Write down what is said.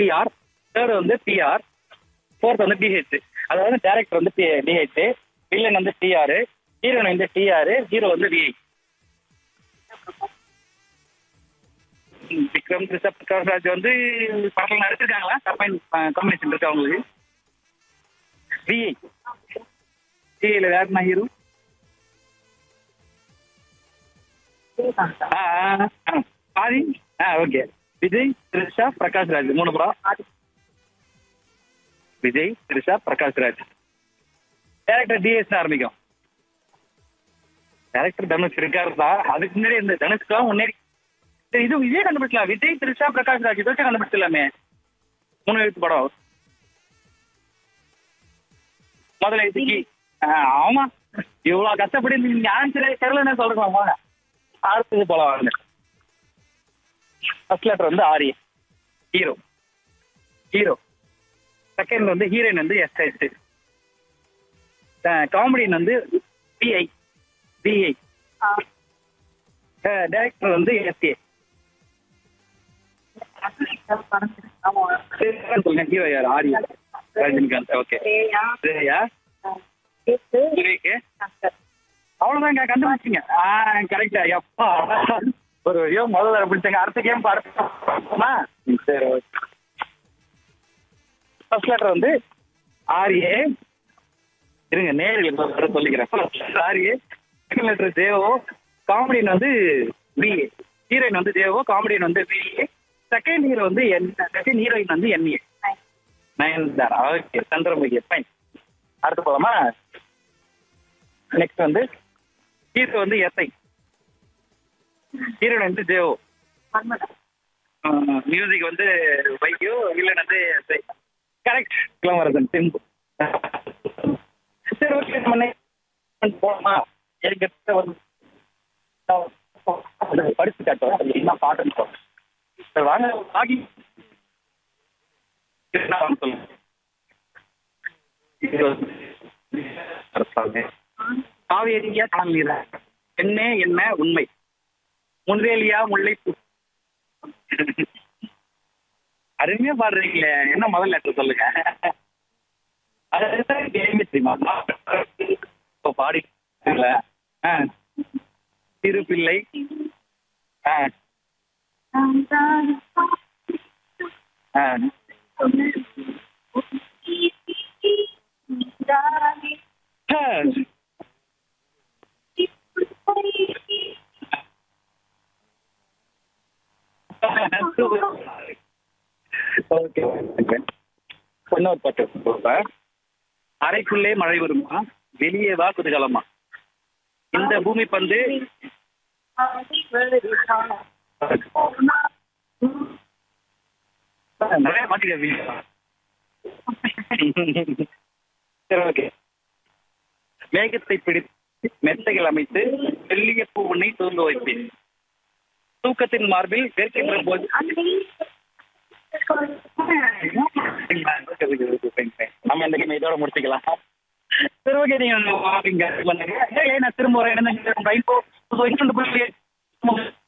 TR third வந்து PR fourth வந்து TH அதாவது டேரக்டர் வந்து டிஹெச் வில்லன் வந்து டிஆர் ஹீரோயின் வந்து டிஆர் ஹீரோ வந்து விஐ விக்ரம் த்ரிஷா பிரகாஷ் ராஜ் வந்து படத்தில் நடிச்சிருக்காங்களா கம்பைன் காம்பினேஷன் இருக்கு அவங்களுக்கு விஐ விஐல வேற என்ன ஹீரோ ஆ, ஆ, ஆ. பாதி ஆ ஓகே விஜய் த்ரிஷா பிரகாஷ் ராஜ் மூணு படம் விஜய் த்ரிஷா பிரகாஷ் ராஜ் டேரக்டர் டிஎஸ் ஆரம்பிக்கும் டேரக்டர் தனுஷ் இருக்காரு தான் அதுக்கு முன்னாடி இந்த தனுஷ்க்கு முன்னாடி சரி, இது விஜய் கண்டுபிடிச்சலாம் விஜய் த்ரிஷா பிரகாஷ் ராஜ் இதை வச்சு கண்டுபிடிச்சலாமே மூணு எழுத்து படம் முதல்ல இதுக்கு ஆமா இவ்வளவு கஷ்டப்பட்டு நீங்க ஆன்சரே தெரியலன்னு சொல்றோம் அடுத்தது போல வாங்க ஃபர்ஸ்ட் லெட்டர் வந்து ஆரிய ஹீரோ ஹீரோ செகண்ட் வந்து ஹீரோயின் வந்து எஸ்ஹெச் காமெடியன் வந்து பிஐ பிஐ டைரக்டர் வந்து எஸ்ஏ சொல்லுங்க ஹீரோ யார் ஆரியா ரஜினிகாந்த் ஓகே ஸ்ரேயா விவேக் அவ்வளவுதாங்க கண்டுபிடிச்சிங்க ஆ கரெக்டா எப்பா ஒரு ஐயோ முதல்ல வேற பிடிச்சாங்க அடுத்த கேம் அடுத்தமா சரி ஃபர்ஸ்ட் லெட்டர் வந்து ஆர்ஏ இருங்க நேரில் வர சொல்லிக்கிறேன் ஆர்ஏ செகண்ட் லெட்டர் தேவோ காமெடியன் வந்து பிஏ ஹீரோயின் வந்து தேவோ காமெடியன் வந்து பிஏ செகண்ட் ஹீரோ வந்து என் செகண்ட் ஹீரோயின் வந்து NA Nayanthara okay Chandramukhi fine அடுத்து போலாமா நெக்ஸ்ட் வந்து ஹீரோ வந்து எஸ்ஐ ஹீரோயின் வந்து தேவோ மியூசிக் வந்து வைக்கியோ இல்லைன்னு வந்து எஸ்ஐ கரெக்ட் கிளம்பரசன் சிம்பு சரி ஓகே நம்ம next போலாமா எனக்கு வந்து படிச்சு காட்டுவோம் என்ன பாட்டுன்னு சொல்லுங்க சரி வாங்க ஆகி என்ன வாங்க சொல்லுங்க இது வந்து காவேரியா தாமீரா என்ன என்ன உண்மை முன்வேலியா முல்லைப்பூ அருமையா பாடுறீங்களே என்ன முதல் லெட்டர் சொல்லுங்க அதுதான் கேள்வி தெரியுமா இப்போ பாடி ஆ திருப்பிள்ளை ஆ ஆ ஆ. ஓகே ஓகே இன்னொரு பாட்டு சொல்றேன். அறைக்குள்ளே மழை வருமா வெளியே வா குதூகலமா இந்த பூமி பந்து நிறைய மாட்டிக்க சரி ஓகே மேகத்தை பிடித்து மெத்தைகள் அமைத்து மெல்லிய பூ உன்னை தூங்க வைப்பேன் தூக்கத்தின் மார்பில் வேர்க்கின்ற போது நம்ம இந்த கேம் இதோட முடிச்சுக்கலாம் சரி ஓகே நீங்க வாங்க பண்ணுங்க ஏய், நான் திரும்ப வரேன் என்ன ரைட் போ இன்னொன்று புள்ளி